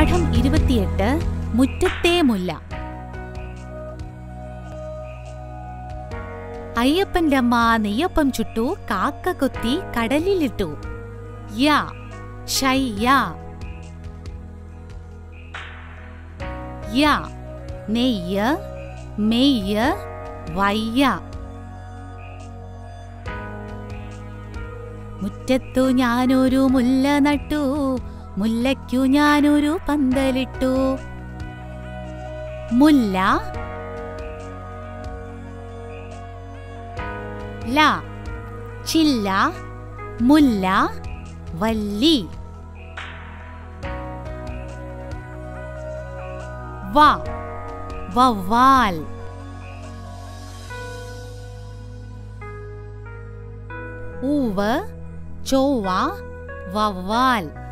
പാഠം ഇരുപത്തിയെട്ട് മുറ്റത്തെ മുല്ല അയ്യപ്പന്റെ അമ്മ നെയ്യപ്പം ചുട്ടു കാക്ക കൊത്തി കടലിലിട്ടു യാ ഷയ്യ യാ നെയ്യ് മെയ്യ് വയ്യ മുറ്റത്തു ഞാനൊരു മുല്ല നട്ടു മുല്ലയ്ക്കു ഞാനൊരു പന്തലിട്ടു മുല്ല ല ചില്ല മുല്ല വല്ലി വ വവ്വാൽ ഊവ് ചൊവ്വ വവ്വാൽ